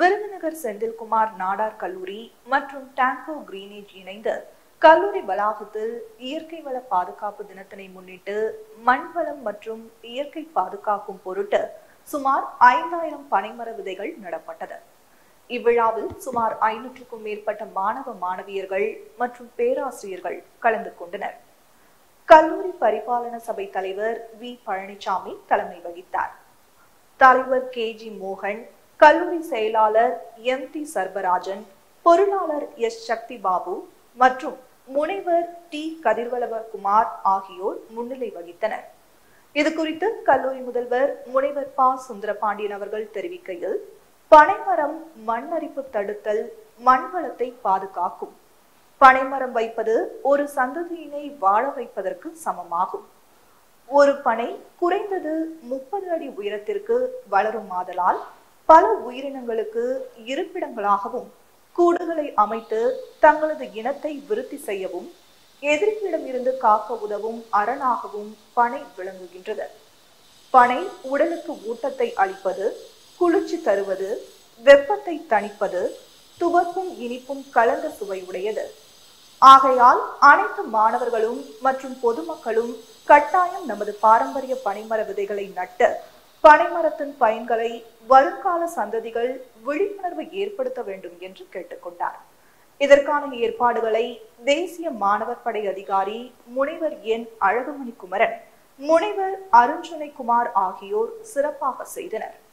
விருதுநகர் செந்தில்குமார் நாடார் கல்லூரி மற்றும் டாங்கோ கிரீனேஜ் இணைந்து கல்லூரி வளாகத்தில் இயற்கை வள பாதுகாப்பு தினத்தினை முன்னிட்டு மண் வளம் மற்றும் இயற்கை பாதுகாக்கும் பொருட்டு சுமார் ஐந்தாயிரம் பனைமர விதைகள் நடப்பட்டது இவ்விழாவில் சுமார் ஐநூற்றுக்கும் மேற்பட்ட மாணவ மாணவியர்கள் மற்றும் பேராசிரியர்கள் கலந்து கொண்டனர் கல்லூரி பரிபாலன சபை தலைவர் வி பழனிசாமி தலைமை வகித்தார் தலைவர் கே ஜி மோகன் கல்லூரி செயலாளர் எம் டி சர்வராஜன் பொருளாளர் எஸ் சக்தி பாபு மற்றும் முனைவர் டி கதிர்வளவகுமார் ஆகியோர் முன்னிலை வகித்தனர் இது குறித்து கல்லூரி முதல்வர் முனைவர் ப சுந்தரபாண்டியன் அவர்கள் தெரிவிக்கையில் பனைமரம் மண் அரிப்பு தடுத்தல் மண் வளத்தை பாதுகாக்கும் பனைமரம் வைப்பது ஒரு சந்ததியினை வாழ வைப்பதற்கு சமமாகும் ஒரு பனை குறைந்தது முப்பது அடி உயரத்திற்கு வளரும் ஆதலால் பல உயிரினங்களுக்கு இருப்பிடங்களாகவும் கூடுகளை அமைத்து தங்களது இனத்தை விருத்தி செய்யவும் எதிரிகளிடம் இருந்து காக்க உதவும் அரணாகவும் பனை விளங்குகின்றது பனை உடலுக்கு ஊட்டத்தை அளிப்பது குளிர்ச்சி தருவது வெப்பத்தை தணிப்பது துவர்ப்பும் இனிப்பும் கலந்த சுவை உடையது ஆகையால் அனைத்து மாணவர்களும் மற்றும் பொதுமக்களும் கட்டாயம் நமது பாரம்பரிய பனைமர விதைகளை நட்டு பனைமரத்தின் பயன்களை வருங்கால சந்ததிகள் விழிப்புணர்வு ஏற்படுத்த வேண்டும் என்று கேட்டுக்கொண்டார் இதற்கான ஏற்பாடுகளை தேசிய மாணவர் படை அதிகாரி முனைவர் என் அழகுமணி குமரன் முனைவர் அருண்சுனை குமார் ஆகியோர் சிறப்பாக செய்தனர்